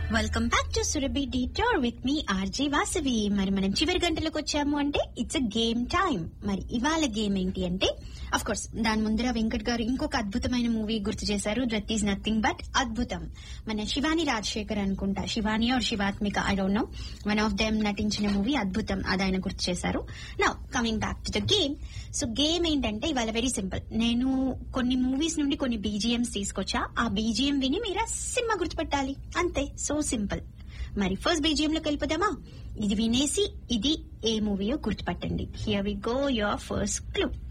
welcome back to Surabhi detour with me RJ Vasavi మరి మనం చివరి గంటలకు వచ్చాము అంటే ఇట్స్ అ గేమ్ టైం మరి ఇవాళ గేమ్ ఏంటి అంటే అఫ్ కోర్స్ దాని ముందర వెంకట్ గారు ఇంకొక అద్భుతమైన మూవీ గుర్తు చేశారు దట్ ఈస్ నథింగ్ బట్ అద్భుతం మన శివాని రాజశేఖర్ అనుకుంటా Shivani or Shivatmika I don't know one of them నటించిన మూవీ అద్భుతం అది ఆయన గుర్తు చేశారు now coming back to the game so game ఏంటంటే ఇవాళ వెరీ సింపుల్ నేను కొన్ని మూవీస్ నుండి కొన్ని బీజిఎంస్ తీసుకొచ్చా ఆ బీజిఎం విని మీరు ఆ సినిమా గుర్తుపెట్టాలి అంతే సో సింపుల్ మరి ఫస్ట్ బీజిఎం లోకి వెళ్ళిపోదామా ఇది వినేసి ఇది ఏ మూవీయో గుర్తుపట్టండి here we go your first clue